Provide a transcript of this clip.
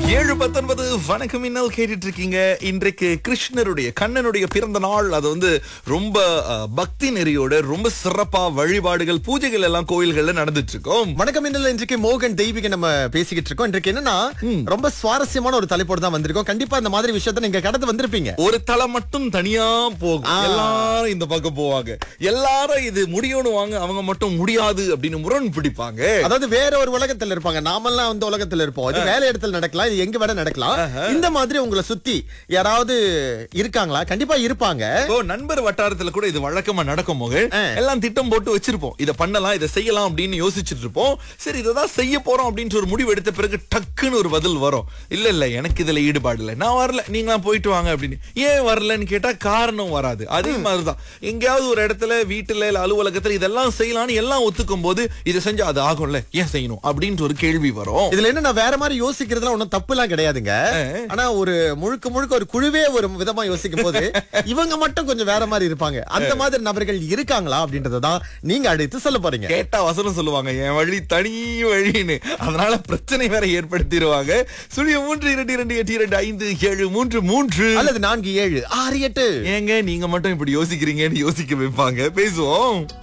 ஏழு பத்தொன்பது வணக்கம் இன்னல் கேட்டுட்டு இருக்கீங்க இன்றைக்கு கிருஷ்ணருடைய கண்ணனுடைய பிறந்த நாள் அது வந்து ரொம்ப அஹ், பக்தி நெறியோட ரொம்ப சிறப்பா வழிபாடுகள் பூஜைகள் எல்லாம் கோயில்கள்ல நடந்துட்டு இருக்கோம் வணக்கம் இன்னல இன்றைக்கு மோகன் தெய்வீக நம்ம பேசிக்கிட்டு இருக்கோம் இன்றைக்கு என்னன்னா ரொம்ப சுவாரஸ்யமான ஒரு தலைப்போடு தான் வந்திருக்கோம் கண்டிப்பா இந்த மாதிரி விஷயத்தை நீங்க கடந்து வந்திருப்பீங்க ஒரு தலை மட்டும் தனியா போகும் ஆ. எல்லாரும் இந்த பக்கம் போவாங்க எல்லாரும் இது முடியும்னு வாங்க அவங்க மட்டும் முடியாது அப்படின்னு முரண் பிடிப்பாங்க அதாவது வேற ஒரு உலகத்துல இருப்பாங்க நாமெல்லாம் அந்த உலகத்துல இருப்போம் இது வேலை இடத்துல நடக்கலாம் இது எங்க வேணா நடக்கலாம் இந்த மாதிரி உங்களை சுத்தி யாராவது இருக்காங்களா கண்டிப்பா இருப்பாங்க இப்போ நண்பர் வட்டாரத்துல கூட இது வழக்கமா நடக்கும் போது ஆ. எல்லாம் திட்டம் போட்டு வச்சிருப்போம் இத பண்ணலாம் இதை செய்யலாம் அப்படின்னு யோசிச்சுட்டு இருப்போம் சரி இததான் செய்ய போறோம் அப்படின்ற ஒரு முடிவு எடுத்த பிறகு டக்குன்னு ஒரு பதில் வரும் இல்ல இல்ல எனக்கு இதுல ஈடுபாடு இல்ல நான் வரல நீங்களாம் போயிட்டு வாங்க அப்படின்னு ஏன் வரலன்னு கேட்டா காரணம் வராது அதே மாதிரிதான் எங்கேயாவது ஒரு இடத்துல வீட்டுல இல்ல அலுவலகத்துல இதெல்லாம் செய்யலாம்னு எல்லாம் ஒத்துக்கும் போது இதை செஞ்சா அது ஆகும்ல ஏன் செய்யணும் அப்படின்ற ஒரு கேள்வி வரும் இதுல என்ன நான் வேற மாதிரி யோசிக்கிறதுலாம் ஒண்ணும் தப்பு எல்லாம் கிடையாதுங்க ஆனா ஒரு முழுக்க முழுக்க ஒரு குழுவே ஒரு விதமா யோசிக்கும் போது இவங்க மட்டும் கொஞ்சம் வேற மாதிரி இருப்பாங்க அந்த மாதிரி நபர்கள் இருக்காங்களா அப்படின்றதான் நீங்க அடுத்து சொல்ல போறீங்க கேட்டா வசனம் சொல்லுவாங்க என் வழி தனி வழின்னு அதனால பிரச்சனை வேற ஏற்படுத்திடுவாங்க சுழிய மூன்று இரண்டு இரண்டு எட்டு இரண்டு ஐந்து ஏழு மூன்று மூன்று அல்லது நான்கு ஏழு ஆறு எட்டு ஏங்க நீங்க மட்டும் இப்படி யோசிக்கிறீங்கன்னு யோசிக்க வைப்பாங்க பேசுவோம்